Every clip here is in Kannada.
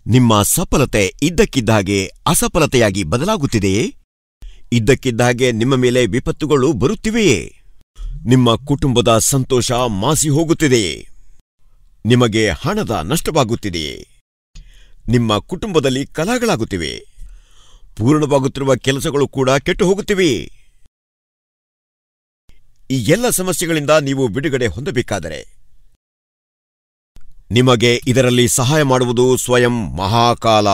ನಿಮ್ಮ ಸಫಲತೆ ಇದ್ದಕ್ಕಿದ್ದ ಹಾಗೆ ಅಸಫಲತೆಯಾಗಿ ಬದಲಾಗುತ್ತಿದೆಯೇ ಇದ್ದಕ್ಕಿದ್ದ ಹಾಗೆ ನಿಮ್ಮ ಮೇಲೆ ವಿಪತ್ತುಗಳು ಬರುತ್ತಿವೆಯೇ ನಿಮ್ಮ ಕುಟುಂಬದ ಸಂತೋಷ ಮಾಸಿ ಹೋಗುತ್ತಿದೆಯೇ ನಿಮಗೆ ಹಣದ ನಷ್ಟವಾಗುತ್ತಿದೆಯೇ ನಿಮ್ಮ ಕುಟುಂಬದಲ್ಲಿ ಕಲಹಗಳಾಗುತ್ತಿವೆ ಪೂರ್ಣವಾಗುತ್ತಿರುವ ಕೆಲಸಗಳು ಕೂಡ ಕೆಟ್ಟು ಹೋಗುತ್ತಿವೆಯೇ ಈ ಎಲ್ಲ ಸಮಸ್ಯೆಗಳಿಂದ ನೀವು ಬಿಡುಗಡೆ ಹೊಂದಬೇಕಾದರೆ ನಿಮಗೆ ಇದರಲ್ಲಿ ಸಹಾಯ ಮಾಡುವುದು ಸ್ವಯಂ ಮಹಾಕಾಲ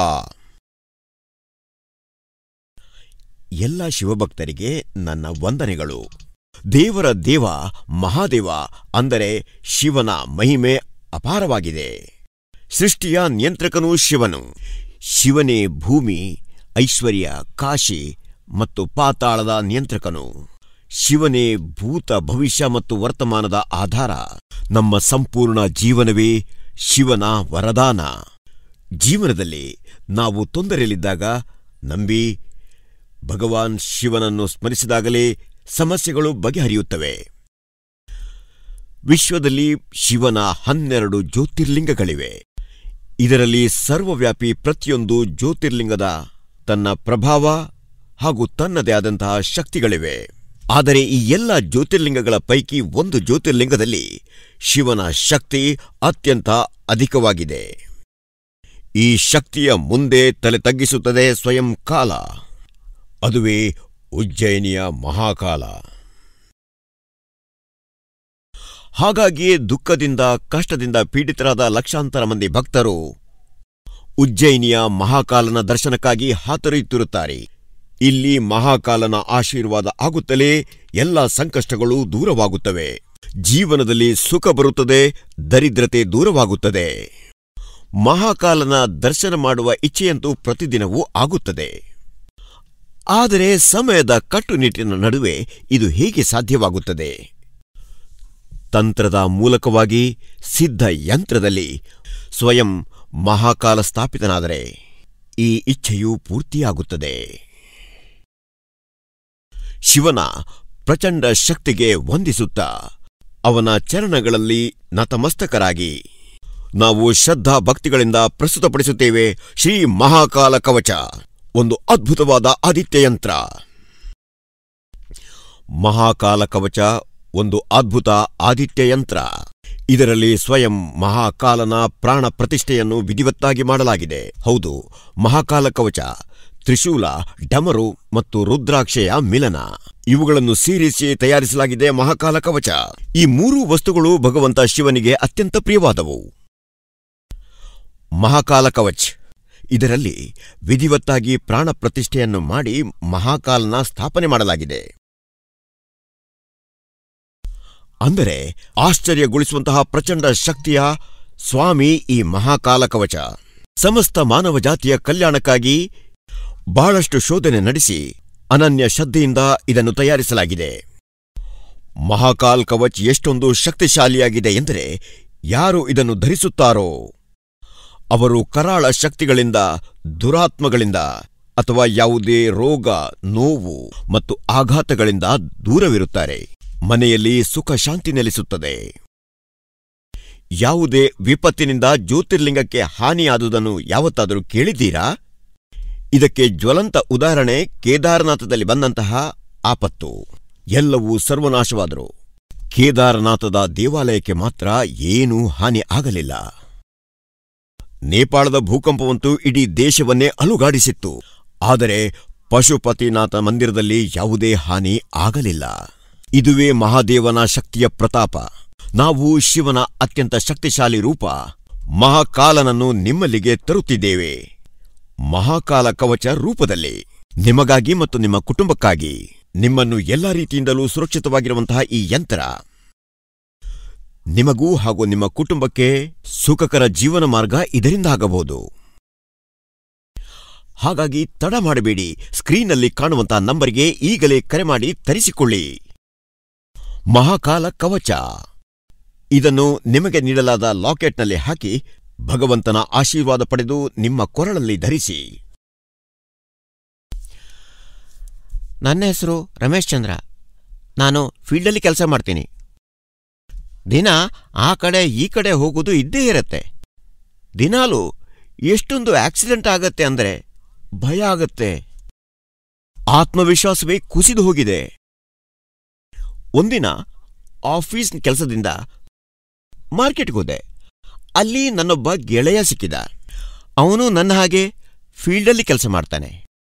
ಎಲ್ಲ ಶಿವಭಕ್ತರಿಗೆ ನನ್ನ ವಂದನೆಗಳು ದೇವರ ದೇವ ಮಹಾದೇವ ಅಂದರೆ ಶಿವನ ಮಹಿಮೆ ಅಪಾರವಾಗಿದೆ ಸೃಷ್ಟಿಯ ನಿಯಂತ್ರಕನೂ ಶಿವನು ಶಿವನೇ ಭೂಮಿ ಐಶ್ವರ್ಯ ಕಾಶಿ ಮತ್ತು ಪಾತಾಳದ ನಿಯಂತ್ರಕನು ಶಿವನೇ ಭೂತ ಭವಿಷ್ಯ ಮತ್ತು ವರ್ತಮಾನದ ಆಧಾರ ನಮ್ಮ ಸಂಪೂರ್ಣ ಜೀವನವೇ ಶಿವನ ವರದಾನ ಜೀವನದಲ್ಲಿ ನಾವು ತೊಂದರೆಯಲ್ಲಿದ್ದಾಗ ನಂಬಿ ಭಗವಾನ್ ಶಿವನನ್ನು ಸ್ಮರಿಸಿದಾಗಲೇ ಸಮಸ್ಯೆಗಳು ಬಗೆಹರಿಯುತ್ತವೆ ವಿಶ್ವದಲ್ಲಿ ಶಿವನ ಹನ್ನೆರಡು ಜ್ಯೋತಿರ್ಲಿಂಗಗಳಿವೆ ಇದರಲ್ಲಿ ಸರ್ವವ್ಯಾಪಿ ಪ್ರತಿಯೊಂದು ಜ್ಯೋತಿರ್ಲಿಂಗದ ತನ್ನ ಪ್ರಭಾವ ಹಾಗೂ ತನ್ನದೇ ಆದಂತಹ ಶಕ್ತಿಗಳಿವೆ ಆದರೆ ಈ ಎಲ್ಲ ಜ್ಯೋತಿರ್ಲಿಂಗಗಳ ಪೈಕಿ ಒಂದು ಜ್ಯೋತಿರ್ಲಿಂಗದಲ್ಲಿ ಶಿವನ ಶಕ್ತಿ ಅತ್ಯಂತ ಅಧಿಕವಾಗಿದೆ ಈ ಶಕ್ತಿಯ ಮುಂದೆ ತಲೆ ತಗ್ಗಿಸುತ್ತದೆ ಸ್ವಯಂ ಕಾಲ ಅದುವೇ ಉಜ್ಜಯಿನಿಯ ಮಹಾಕಾಲ ಹಾಗಾಗಿಯೇ ದುಃಖದಿಂದ ಕಷ್ಟದಿಂದ ಪೀಡಿತರಾದ ಲಕ್ಷಾಂತರ ಮಂದಿ ಭಕ್ತರು ಉಜ್ಜಯಿನಿಯ ಮಹಾಕಾಲನ ದರ್ಶನಕ್ಕಾಗಿ ಹಾತೊರೆಯುತ್ತಿರುತ್ತಾರೆ ಇಲ್ಲಿ ಮಹಾಕಾಲನ ಆಶೀರ್ವಾದ ಆಗುತ್ತಲೇ ಎಲ್ಲ ಸಂಕಷ್ಟಗಳು ದೂರವಾಗುತ್ತವೆ ಜೀವನದಲ್ಲಿ ಸುಖ ಬರುತ್ತದೆ ದರಿದ್ರತೆ ದೂರವಾಗುತ್ತದೆ ಮಹಾಕಾಲನ ದರ್ಶನ ಮಾಡುವ ಇಚ್ಛೆಯಂತೂ ಪ್ರತಿದಿನವೂ ಆಗುತ್ತದೆ ಆದರೆ ಸಮಯದ ಕಟ್ಟುನಿಟ್ಟಿನ ನಡುವೆ ಇದು ಹೇಗೆ ಸಾಧ್ಯವಾಗುತ್ತದೆ ತಂತ್ರದ ಮೂಲಕವಾಗಿ ಸಿದ್ಧ ಯಂತ್ರದಲ್ಲಿ ಸ್ವಯಂ ಮಹಾಕಾಲ ಸ್ಥಾಪಿತನಾದರೆ ಈ ಇಚ್ಛೆಯು ಪೂರ್ತಿಯಾಗುತ್ತದೆ ಶಿವನ ಪ್ರಚಂಡ ಶಕ್ತಿಗೆ ವಂದಿಸುತ್ತಾ ಅವನ ಚರಣಗಳಲ್ಲಿ ನತಮಸ್ತಕರಾಗಿ ನಾವು ಶ್ರದ್ಧಾ ಭಕ್ತಿಗಳಿಂದ ಪ್ರಸ್ತುತಪಡಿಸುತ್ತೇವೆ ಶ್ರೀ ಮಹಾಕಾಲ ಕವಚ ಒಂದು ಅದ್ಭುತವಾದ ಆದಿತ್ಯ ಯಂತ್ರ ಮಹಾಕಾಲ ಕವಚ ಒಂದು ಅದ್ಭುತ ಆದಿತ್ಯ ಯಂತ್ರ ಇದರಲ್ಲಿ ಸ್ವಯಂ ಮಹಾಕಾಲನ ಪ್ರಾಣ ಪ್ರತಿಷ್ಠೆಯನ್ನು ವಿಧಿವತ್ತಾಗಿ ಮಾಡಲಾಗಿದೆ ಹೌದು ಮಹಾಕಾಲ ಕವಚ ತ್ರಿಶೂಲ ಡಮರು ಮತ್ತು ರುದ್ರಾಕ್ಷೆಯ ಮಿಲನ ಇವುಗಳನ್ನು ಸೇರಿಸಿ ತಯಾರಿಸಲಾಗಿದೆ ಮಹಾಕಾಲ ಕವಚ ಈ ಮೂರು ವಸ್ತುಗಳು ಭಗವಂತ ಶಿವನಿಗೆ ಅತ್ಯಂತ ಪ್ರಿಯವಾದವು ಮಹಾಕಾಲ ಕವಚ್ ಇದರಲ್ಲಿ ವಿಧಿವತ್ತಾಗಿ ಪ್ರಾಣ ಪ್ರತಿಷ್ಠೆಯನ್ನು ಮಾಡಿ ಮಹಾಕಾಲನ ಸ್ಥಾಪನೆ ಮಾಡಲಾಗಿದೆ ಅಂದರೆ ಆಶ್ಚರ್ಯಗೊಳಿಸುವಂತಹ ಪ್ರಚಂಡ ಶಕ್ತಿಯ ಸ್ವಾಮಿ ಈ ಮಹಾಕಾಲ ಕವಚ ಸಮಸ್ತ ಮಾನವ ಜಾತಿಯ ಕಲ್ಯಾಣಕ್ಕಾಗಿ ಬಹಳಷ್ಟು ಶೋಧನೆ ನಡೆಸಿ ಅನನ್ಯ ಶ್ರದ್ಧೆಯಿಂದ ಇದನ್ನು ತಯಾರಿಸಲಾಗಿದೆ ಮಹಾಕಾಲ್ ಕವಚ್ ಎಷ್ಟೊಂದು ಶಕ್ತಿಶಾಲಿಯಾಗಿದೆ ಎಂದರೆ ಯಾರು ಇದನ್ನು ಧರಿಸುತ್ತಾರೋ ಅವರು ಕರಾಳ ಶಕ್ತಿಗಳಿಂದ ದುರಾತ್ಮಗಳಿಂದ ಅಥವಾ ಯಾವುದೇ ರೋಗ ನೋವು ಮತ್ತು ಆಘಾತಗಳಿಂದ ದೂರವಿರುತ್ತಾರೆ ಮನೆಯಲ್ಲಿ ಸುಖ ಶಾಂತಿ ನೆಲೆಸುತ್ತದೆ ಯಾವುದೇ ವಿಪತ್ತಿನಿಂದ ಜ್ಯೋತಿರ್ಲಿಂಗಕ್ಕೆ ಹಾನಿಯಾದುದನ್ನು ಯಾವತ್ತಾದರೂ ಕೇಳಿದ್ದೀರಾ ಇದಕ್ಕೆ ಜ್ವಲಂತ ಉದಾಹರಣೆ ಕೇದಾರನಾಥದಲ್ಲಿ ಬಂದಂತಹ ಆಪತ್ತು ಎಲ್ಲವೂ ಸರ್ವನಾಶವಾದರು ಕೇದಾರನಾಥದ ದೇವಾಲಯಕ್ಕೆ ಮಾತ್ರ ಏನೂ ಹಾನಿ ಆಗಲಿಲ್ಲ ನೇಪಾಳದ ಭೂಕಂಪವಂತೂ ಇಡೀ ದೇಶವನ್ನೇ ಅಲುಗಾಡಿಸಿತ್ತು ಆದರೆ ಪಶುಪತಿನಾಥ ಮಂದಿರದಲ್ಲಿ ಯಾವುದೇ ಹಾನಿ ಆಗಲಿಲ್ಲ ಇದುವೇ ಮಹಾದೇವನ ಶಕ್ತಿಯ ಪ್ರತಾಪ ನಾವು ಶಿವನ ಅತ್ಯಂತ ಶಕ್ತಿಶಾಲಿ ರೂಪ ಮಹಾಕಾಲನನ್ನು ನಿಮ್ಮಲ್ಲಿಗೆ ತರುತ್ತಿದ್ದೇವೆ ಮಹಾಕಾಲ ಕವಚ ರೂಪದಲ್ಲಿ ನಿಮಗಾಗಿ ಮತ್ತು ನಿಮ್ಮ ಕುಟುಂಬಕ್ಕಾಗಿ ನಿಮ್ಮನ್ನು ಎಲ್ಲ ರೀತಿಯಿಂದಲೂ ಸುರಕ್ಷಿತವಾಗಿರುವಂತಹ ಈ ಯಂತ್ರ ನಿಮಗೂ ಹಾಗೂ ನಿಮ್ಮ ಕುಟುಂಬಕ್ಕೆ ಸುಖಕರ ಜೀವನ ಮಾರ್ಗ ಇದರಿಂದ ಆಗಬಹುದು ಹಾಗಾಗಿ ತಡ ಮಾಡಬೇಡಿ ಸ್ಕ್ರೀನ್ನಲ್ಲಿ ಕಾಣುವಂತಹ ನಂಬರ್ಗೆ ಈಗಲೇ ಕರೆ ಮಾಡಿ ತರಿಸಿಕೊಳ್ಳಿ ಮಹಾಕಾಲ ಕವಚ ಇದನ್ನು ನಿಮಗೆ ನೀಡಲಾದ ಲಾಕೆಟ್ನಲ್ಲಿ ಹಾಕಿ ಭಗವಂತನ ಆಶೀರ್ವಾದ ಪಡೆದು ನಿಮ್ಮ ಕೊರಳಲ್ಲಿ ಧರಿಸಿ ನನ್ನ ಹೆಸರು ರಮೇಶ್ ಚಂದ್ರ ನಾನು ಫೀಲ್ಡಲ್ಲಿ ಕೆಲಸ ಮಾಡ್ತೀನಿ ದಿನ ಆ ಕಡೆ ಈ ಕಡೆ ಹೋಗೋದು ಇದ್ದೇ ಇರತ್ತೆ ದಿನಾಲು ಎಷ್ಟೊಂದು ಆಕ್ಸಿಡೆಂಟ್ ಆಗತ್ತೆ ಅಂದ್ರೆ ಭಯ ಆಗತ್ತೆ ಆತ್ಮವಿಶ್ವಾಸವೇ ಕುಸಿದು ಹೋಗಿದೆ ಒಂದಿನ ಆಫೀಸ್ ಕೆಲಸದಿಂದ ಮಾರ್ಕೆಟ್ಗೆ ಹೋದೆ ಅಲ್ಲಿ ನನ್ನೊಬ್ಬ ಗೆಳೆಯ ಸಿಕ್ಕಿದ ಅವನು ನನ್ನ ಹಾಗೆ ಫೀಲ್ಡಲ್ಲಿ ಕೆಲಸ ಮಾಡ್ತಾನೆ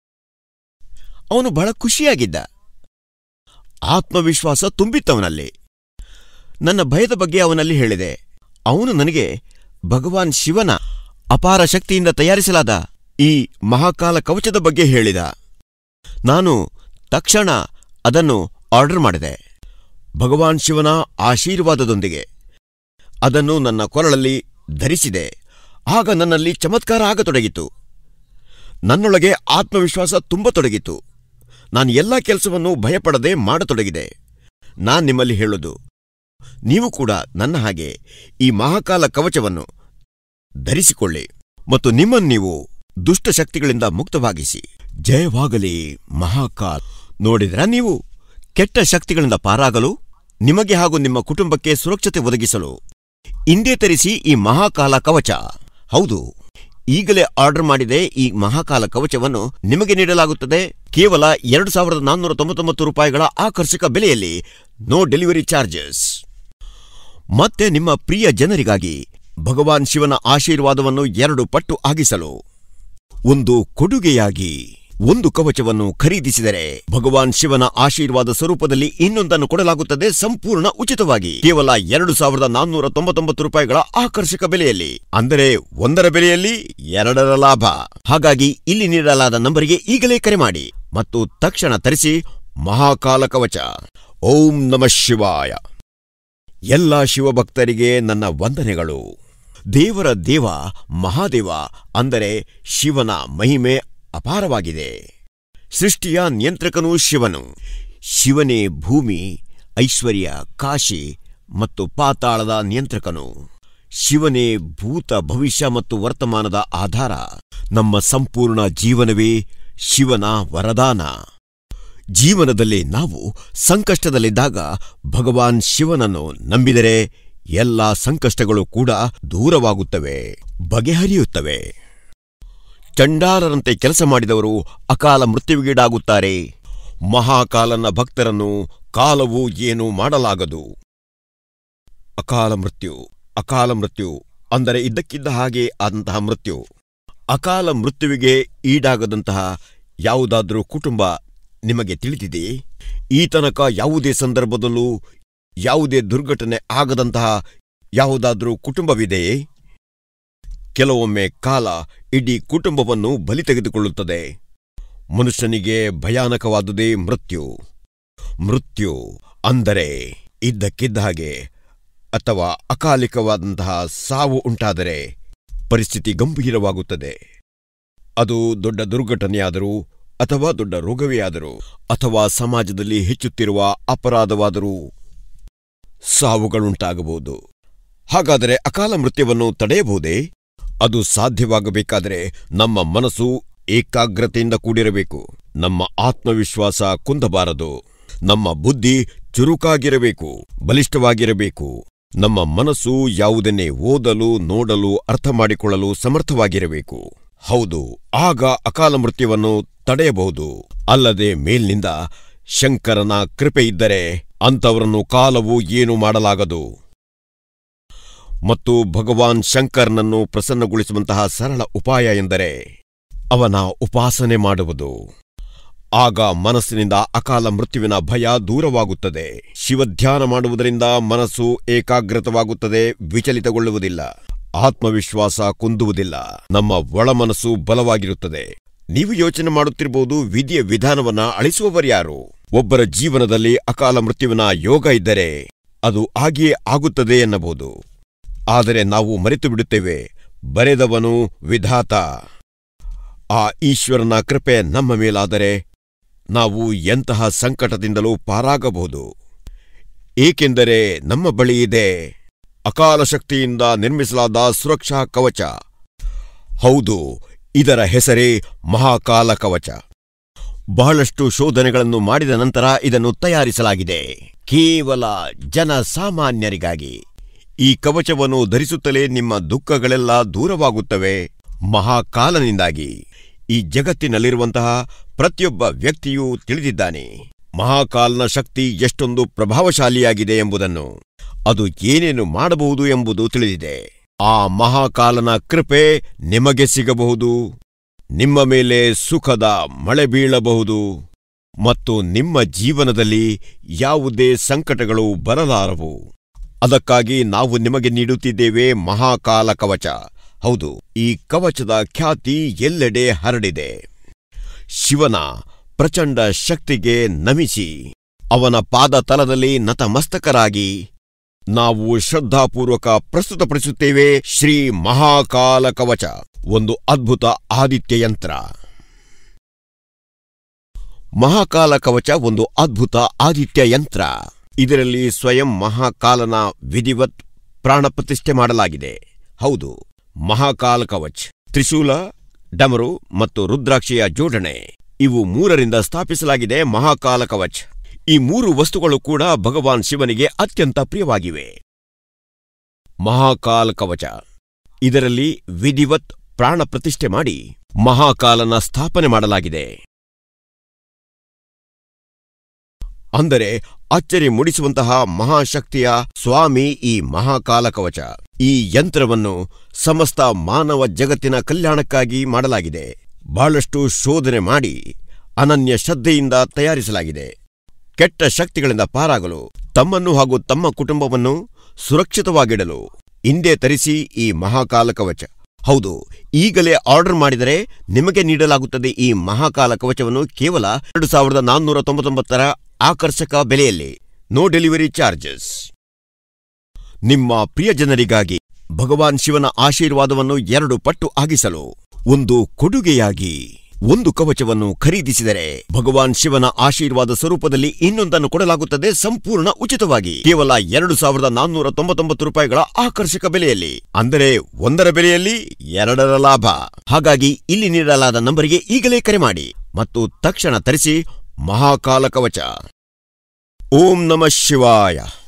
ಅವನು ಬಹಳ ಖುಷಿಯಾಗಿದ್ದ ಆತ್ಮವಿಶ್ವಾಸ ತುಂಬಿತ್ತವನಲ್ಲಿ ನನ್ನ ಭಯದ ಬಗ್ಗೆ ಅವನಲ್ಲಿ ಹೇಳಿದೆ ಅವನು ನನಗೆ ಭಗವಾನ್ ಶಿವನ ಅಪಾರ ಶಕ್ತಿಯಿಂದ ತಯಾರಿಸಲಾದ ಈ ಮಹಾಕಾಲ ಕವಚದ ಬಗ್ಗೆ ಹೇಳಿದ ನಾನು ತಕ್ಷಣ ಅದನ್ನು ಆರ್ಡರ್ ಮಾಡಿದೆ ಭಗವಾನ್ ಶಿವನ ಆಶೀರ್ವಾದದೊಂದಿಗೆ ಅದನ್ನು ನನ್ನ ಕೊರಳಲ್ಲಿ ಧರಿಸಿದೆ ಆಗ ನನ್ನಲ್ಲಿ ಚಮತ್ಕಾರ ಆಗತೊಡಗಿತು ನನ್ನೊಳಗೆ ಆತ್ಮವಿಶ್ವಾಸ ತುಂಬತೊಡಗಿತು ನಾನು ಎಲ್ಲ ಕೆಲಸವನ್ನು ಭಯಪಡದೆ ಮಾಡತೊಡಗಿದೆ ನಾನ್ ನಿಮ್ಮಲ್ಲಿ ಹೇಳೋದು ನೀವು ಕೂಡ ನನ್ನ ಹಾಗೆ ಈ ಮಹಾಕಾಲ ಕವಚವನ್ನು ಧರಿಸಿಕೊಳ್ಳಿ ಮತ್ತು ನಿಮ್ಮನ್ನು ನೀವು ದುಷ್ಟ ಶಕ್ತಿಗಳಿಂದ ಮುಕ್ತವಾಗಿಸಿ ಜಯವಾಗಲಿ ಮಹಾಕಾಲ್ ನೋಡಿದ್ರ ನೀವು ಕೆಟ್ಟ ಶಕ್ತಿಗಳಿಂದ ಪಾರಾಗಲು ನಿಮಗೆ ಹಾಗೂ ನಿಮ್ಮ ಕುಟುಂಬಕ್ಕೆ ಸುರಕ್ಷತೆ ಒದಗಿಸಲು ಇಂದೇ ತರಿಸಿ ಈ ಮಹಾಕಾಲ ಕವಚ ಹೌದು ಈಗಲೇ ಆರ್ಡರ್ ಮಾಡಿದೆ ಈ ಮಹಾಕಾಲ ಕವಚವನ್ನು ನಿಮಗೆ ನೀಡಲಾಗುತ್ತದೆ ಕೇವಲ ಎರಡು ಸಾವಿರದ ನಾನ್ನೂರ ತೊಂಬತ್ತೊಂಬತ್ತು ರೂಪಾಯಿಗಳ ಆಕರ್ಷಕ ಬೆಲೆಯಲ್ಲಿ ನೋ ಡೆಲಿವರಿ ಚಾರ್ಜಸ್ ಮತ್ತೆ ನಿಮ್ಮ ಪ್ರಿಯ ಜನರಿಗಾಗಿ ಭಗವಾನ್ ಶಿವನ ಆಶೀರ್ವಾದವನ್ನು ಎರಡು ಪಟ್ಟು ಆಗಿಸಲು ಒಂದು ಕೊಡುಗೆಯಾಗಿ ಒಂದು ಕವಚವನ್ನು ಖರೀದಿಸಿದರೆ ಭಗವಾನ್ ಶಿವನ ಆಶೀರ್ವಾದ ಸ್ವರೂಪದಲ್ಲಿ ಇನ್ನೊಂದನ್ನು ಕೊಡಲಾಗುತ್ತದೆ ಸಂಪೂರ್ಣ ಉಚಿತವಾಗಿ ಕೇವಲ ಎರಡು ಸಾವಿರದ ನಾನ್ನೂರ ತೊಂಬತ್ತೊಂಬತ್ತು ರೂಪಾಯಿಗಳ ಆಕರ್ಷಕ ಬೆಲೆಯಲ್ಲಿ ಅಂದರೆ ಒಂದರ ಬೆಲೆಯಲ್ಲಿ ಎರಡರ ಲಾಭ ಹಾಗಾಗಿ ಇಲ್ಲಿ ನೀಡಲಾದ ನಂಬರಿಗೆ ಈಗಲೇ ಕರೆ ಮಾಡಿ ಮತ್ತು ತಕ್ಷಣ ತರಿಸಿ ಮಹಾಕಾಲ ಕವಚ ಓಂ ನಮಃ ಶಿವಾಯ ಎಲ್ಲ ಶಿವಭಕ್ತರಿಗೆ ನನ್ನ ವಂದನೆಗಳು ದೇವರ ದೇವ ಮಹಾದೇವ ಅಂದರೆ ಶಿವನ ಮಹಿಮೆ ಅಪಾರವಾಗಿದೆ ಸೃಷ್ಟಿಯ ನಿಯಂತ್ರಕನೂ ಶಿವನು ಶಿವನೇ ಭೂಮಿ ಐಶ್ವರ್ಯ ಕಾಶಿ ಮತ್ತು ಪಾತಾಳದ ನಿಯಂತ್ರಕನು ಶಿವನೇ ಭೂತ ಭವಿಷ್ಯ ಮತ್ತು ವರ್ತಮಾನದ ಆಧಾರ ನಮ್ಮ ಸಂಪೂರ್ಣ ಜೀವನವೇ ಶಿವನ ವರದಾನ ಜೀವನದಲ್ಲಿ ನಾವು ಸಂಕಷ್ಟದಲ್ಲಿದ್ದಾಗ ಭಗವಾನ್ ಶಿವನನ್ನು ನಂಬಿದರೆ ಎಲ್ಲ ಸಂಕಷ್ಟಗಳು ಕೂಡ ದೂರವಾಗುತ್ತವೆ ಬಗೆಹರಿಯುತ್ತವೆ ಚಂಡಾಲರಂತೆ ಕೆಲಸ ಮಾಡಿದವರು ಅಕಾಲ ಮೃತ್ಯುವಿಗೀಡಾಗುತ್ತಾರೆ ಮಹಾಕಾಲನ ಭಕ್ತರನ್ನು ಕಾಲವು ಏನೂ ಮಾಡಲಾಗದು ಅಕಾಲ ಮೃತ್ಯು ಅಕಾಲ ಮೃತ್ಯು ಅಂದರೆ ಇದ್ದಕ್ಕಿದ್ದ ಹಾಗೆ ಆದಂತಹ ಮೃತ್ಯು ಅಕಾಲ ಮೃತ್ಯುವಿಗೆ ಈಡಾಗದಂತಹ ಯಾವುದಾದ್ರೂ ಕುಟುಂಬ ನಿಮಗೆ ತಿಳಿದಿದೆಯೇ ಈ ತನಕ ಯಾವುದೇ ಸಂದರ್ಭದಲ್ಲೂ ಯಾವುದೇ ದುರ್ಘಟನೆ ಆಗದಂತಹ ಯಾವುದಾದ್ರೂ ಕುಟುಂಬವಿದೆಯೇ ಕೆಲವೊಮ್ಮೆ ಕಾಲ ಇಡೀ ಕುಟುಂಬವನ್ನು ಬಲಿ ತೆಗೆದುಕೊಳ್ಳುತ್ತದೆ ಮನುಷ್ಯನಿಗೆ ಭಯಾನಕವಾದುದೇ ಮೃತ್ಯು ಮೃತ್ಯು ಅಂದರೆ ಇದ್ದಕ್ಕಿದ್ದ ಹಾಗೆ ಅಥವಾ ಅಕಾಲಿಕವಾದಂತಹ ಸಾವು ಉಂಟಾದರೆ ಪರಿಸ್ಥಿತಿ ಗಂಭೀರವಾಗುತ್ತದೆ ಅದು ದೊಡ್ಡ ದುರ್ಘಟನೆಯಾದರೂ ಅಥವಾ ದೊಡ್ಡ ರೋಗವೇ ಆದರೂ ಅಥವಾ ಸಮಾಜದಲ್ಲಿ ಹೆಚ್ಚುತ್ತಿರುವ ಅಪರಾಧವಾದರೂ ಸಾವುಗಳುಂಟಾಗಬಹುದು ಹಾಗಾದರೆ ಅಕಾಲ ಮೃತ್ಯುವನ್ನು ತಡೆಯಬಹುದೇ ಅದು ಸಾಧ್ಯವಾಗಬೇಕಾದರೆ ನಮ್ಮ ಮನಸ್ಸು ಏಕಾಗ್ರತೆಯಿಂದ ಕೂಡಿರಬೇಕು ನಮ್ಮ ಆತ್ಮವಿಶ್ವಾಸ ಕುಂದಬಾರದು ನಮ್ಮ ಬುದ್ಧಿ ಚುರುಕಾಗಿರಬೇಕು ಬಲಿಷ್ಠವಾಗಿರಬೇಕು ನಮ್ಮ ಮನಸ್ಸು ಯಾವುದನ್ನೇ ಓದಲು ನೋಡಲು ಅರ್ಥ ಮಾಡಿಕೊಳ್ಳಲು ಸಮರ್ಥವಾಗಿರಬೇಕು ಹೌದು ಆಗ ಅಕಾಲ ಮೃತ್ಯುವನ್ನು ತಡೆಯಬಹುದು ಅಲ್ಲದೆ ಮೇಲ್ನಿಂದ ಶಂಕರನ ಕೃಪೆ ಇದ್ದರೆ ಅಂಥವರನ್ನು ಕಾಲವು ಏನು ಮಾಡಲಾಗದು ಮತ್ತು ಭಗವಾನ್ ಶಂಕರ್ನನ್ನು ಪ್ರಸನ್ನಗೊಳಿಸುವಂತಹ ಸರಳ ಉಪಾಯ ಎಂದರೆ ಅವನ ಉಪಾಸನೆ ಮಾಡುವುದು ಆಗ ಮನಸ್ಸಿನಿಂದ ಅಕಾಲ ಮೃತ್ಯುವಿನ ಭಯ ದೂರವಾಗುತ್ತದೆ ಶಿವಧ್ಯಾನ ಮಾಡುವುದರಿಂದ ಮನಸ್ಸು ಏಕಾಗ್ರತವಾಗುತ್ತದೆ ವಿಚಲಿತಗೊಳ್ಳುವುದಿಲ್ಲ ಆತ್ಮವಿಶ್ವಾಸ ಕುಂದುವುದಿಲ್ಲ ನಮ್ಮ ಒಳಮನಸ್ಸು ಬಲವಾಗಿರುತ್ತದೆ ನೀವು ಯೋಚನೆ ಮಾಡುತ್ತಿರಬಹುದು ವಿಧಿಯ ವಿಧಾನವನ್ನ ಅಳಿಸುವವರ್ಯಾರು ಒಬ್ಬರ ಜೀವನದಲ್ಲಿ ಅಕಾಲ ಮೃತ್ಯುವಿನ ಯೋಗ ಇದ್ದರೆ ಅದು ಆಗಿಯೇ ಆಗುತ್ತದೆ ಎನ್ನಬಹುದು ಆದರೆ ನಾವು ಮರೆತು ಬಿಡುತ್ತೇವೆ ಬರೆದವನು ವಿಧಾತ ಆ ಈಶ್ವರನ ಕೃಪೆ ನಮ್ಮ ಮೇಲಾದರೆ ನಾವು ಎಂತಹ ಸಂಕಟದಿಂದಲೂ ಪಾರಾಗಬಹುದು ಏಕೆಂದರೆ ನಮ್ಮ ಬಳಿ ಇದೆ ಅಕಾಲ ಶಕ್ತಿಯಿಂದ ನಿರ್ಮಿಸಲಾದ ಸುರಕ್ಷಾ ಕವಚ ಹೌದು ಇದರ ಹೆಸರೇ ಮಹಾಕಾಲ ಕವಚ ಬಹಳಷ್ಟು ಶೋಧನೆಗಳನ್ನು ಮಾಡಿದ ನಂತರ ಇದನ್ನು ತಯಾರಿಸಲಾಗಿದೆ ಕೇವಲ ಜನಸಾಮಾನ್ಯರಿಗಾಗಿ ಈ ಕವಚವನ್ನು ಧರಿಸುತ್ತಲೇ ನಿಮ್ಮ ದುಃಖಗಳೆಲ್ಲ ದೂರವಾಗುತ್ತವೆ ಮಹಾಕಾಲನಿಂದಾಗಿ ಈ ಜಗತ್ತಿನಲ್ಲಿರುವಂತಹ ಪ್ರತಿಯೊಬ್ಬ ವ್ಯಕ್ತಿಯೂ ತಿಳಿದಿದ್ದಾನೆ ಮಹಾಕಾಲನ ಶಕ್ತಿ ಎಷ್ಟೊಂದು ಪ್ರಭಾವಶಾಲಿಯಾಗಿದೆ ಎಂಬುದನ್ನು ಅದು ಏನೇನು ಮಾಡಬಹುದು ಎಂಬುದು ತಿಳಿದಿದೆ ಆ ಮಹಾಕಾಲನ ಕೃಪೆ ನಿಮಗೆ ಸಿಗಬಹುದು ನಿಮ್ಮ ಮೇಲೆ ಸುಖದ ಮಳೆ ಬೀಳಬಹುದು ಮತ್ತು ನಿಮ್ಮ ಜೀವನದಲ್ಲಿ ಯಾವುದೇ ಸಂಕಟಗಳು ಬರಲಾರವು ಅದಕ್ಕಾಗಿ ನಾವು ನಿಮಗೆ ನೀಡುತ್ತಿದ್ದೇವೆ ಮಹಾಕಾಲ ಕವಚ ಹೌದು ಈ ಕವಚದ ಖ್ಯಾತಿ ಎಲ್ಲೆಡೆ ಹರಡಿದೆ ಶಿವನ ಪ್ರಚಂಡ ಶಕ್ತಿಗೆ ನಮಿಸಿ ಅವನ ಪಾದ ತಲದಲ್ಲಿ ನತಮಸ್ತಕರಾಗಿ ನಾವು ಶ್ರದ್ಧಾಪೂರ್ವಕ ಪ್ರಸ್ತುತಪಡಿಸುತ್ತೇವೆ ಶ್ರೀ ಮಹಾಕಾಲ ಕವಚ ಒಂದು ಅದ್ಭುತ ಆದಿತ್ಯ ಯಂತ್ರ ಮಹಾಕಾಲ ಕವಚ ಒಂದು ಅದ್ಭುತ ಆದಿತ್ಯ ಯಂತ್ರ ಇದರಲ್ಲಿ ಸ್ವಯಂ ಮಹಾಕಾಲನ ವಿಧಿವತ್ ಪ್ರಾಣ ಪ್ರತಿಷ್ಠೆ ಮಾಡಲಾಗಿದೆ ಹೌದು ಮಹಾಕಾಲ ಕವಚ್ ತ್ರಿಶೂಲ ಡಮರು ಮತ್ತು ರುದ್ರಾಕ್ಷಿಯ ಜೋಡಣೆ ಇವು ಮೂರರಿಂದ ಸ್ಥಾಪಿಸಲಾಗಿದೆ ಮಹಾಕಾಲ ಕವಚ್ ಈ ಮೂರು ವಸ್ತುಗಳು ಕೂಡ ಭಗವಾನ್ ಶಿವನಿಗೆ ಅತ್ಯಂತ ಪ್ರಿಯವಾಗಿವೆ ಮಹಾಕಾಲ ಕವಚ ಇದರಲ್ಲಿ ವಿಧಿವತ್ ಪ್ರಾಣ ಪ್ರತಿಷ್ಠೆ ಮಾಡಿ ಮಹಾಕಾಲನ ಸ್ಥಾಪನೆ ಮಾಡಲಾಗಿದೆ ಅಂದರೆ ಅಚ್ಚರಿ ಮೂಡಿಸುವಂತಹ ಮಹಾಶಕ್ತಿಯ ಸ್ವಾಮಿ ಈ ಮಹಾಕಾಲ ಕವಚ ಈ ಯಂತ್ರವನ್ನು ಸಮಸ್ತ ಮಾನವ ಜಗತ್ತಿನ ಕಲ್ಯಾಣಕ್ಕಾಗಿ ಮಾಡಲಾಗಿದೆ ಬಹಳಷ್ಟು ಶೋಧನೆ ಮಾಡಿ ಅನನ್ಯ ಶ್ರದ್ಧೆಯಿಂದ ತಯಾರಿಸಲಾಗಿದೆ ಕೆಟ್ಟ ಶಕ್ತಿಗಳಿಂದ ಪಾರಾಗಲು ತಮ್ಮನ್ನು ಹಾಗೂ ತಮ್ಮ ಕುಟುಂಬವನ್ನು ಸುರಕ್ಷಿತವಾಗಿಡಲು ಹಿಂದೆ ತರಿಸಿ ಈ ಮಹಾಕಾಲ ಕವಚ ಹೌದು ಈಗಲೇ ಆರ್ಡರ್ ಮಾಡಿದರೆ ನಿಮಗೆ ನೀಡಲಾಗುತ್ತದೆ ಈ ಮಹಾಕಾಲ ಕವಚವನ್ನು ಕೇವಲ ಎರಡು ಸಾವಿರದ ನಾನ್ನೂರ ತೊಂಬತ್ತೊಂಬತ್ತರ ಆಕರ್ಷಕ ಬೆಲೆಯಲ್ಲಿ ನೋ ಡೆಲಿವರಿ ಚಾರ್ಜಸ್ ನಿಮ್ಮ ಪ್ರಿಯ ಜನರಿಗಾಗಿ ಭಗವಾನ್ ಶಿವನ ಆಶೀರ್ವಾದವನ್ನು ಎರಡು ಪಟ್ಟು ಆಗಿಸಲು ಒಂದು ಕೊಡುಗೆಯಾಗಿ ಒಂದು ಕವಚವನ್ನು ಖರೀದಿಸಿದರೆ ಭಗವಾನ್ ಶಿವನ ಆಶೀರ್ವಾದ ಸ್ವರೂಪದಲ್ಲಿ ಇನ್ನೊಂದನ್ನು ಕೊಡಲಾಗುತ್ತದೆ ಸಂಪೂರ್ಣ ಉಚಿತವಾಗಿ ಕೇವಲ ಎರಡು ಸಾವಿರದ ನಾನ್ನೂರ ತೊಂಬತ್ತೊಂಬತ್ತು ರೂಪಾಯಿಗಳ ಆಕರ್ಷಕ ಬೆಲೆಯಲ್ಲಿ ಅಂದರೆ ಒಂದರ ಬೆಲೆಯಲ್ಲಿ ಎರಡರ ಲಾಭ ಹಾಗಾಗಿ ಇಲ್ಲಿ ನೀಡಲಾದ ನಂಬರಿಗೆ ಈಗಲೇ ಕರೆ ಮಾಡಿ ಮತ್ತು ತಕ್ಷಣ ತರಿಸಿ ಮಹಾಕಾಲ ಕವಚ ಓಂ ನಮಃ ಶಿವಾಯ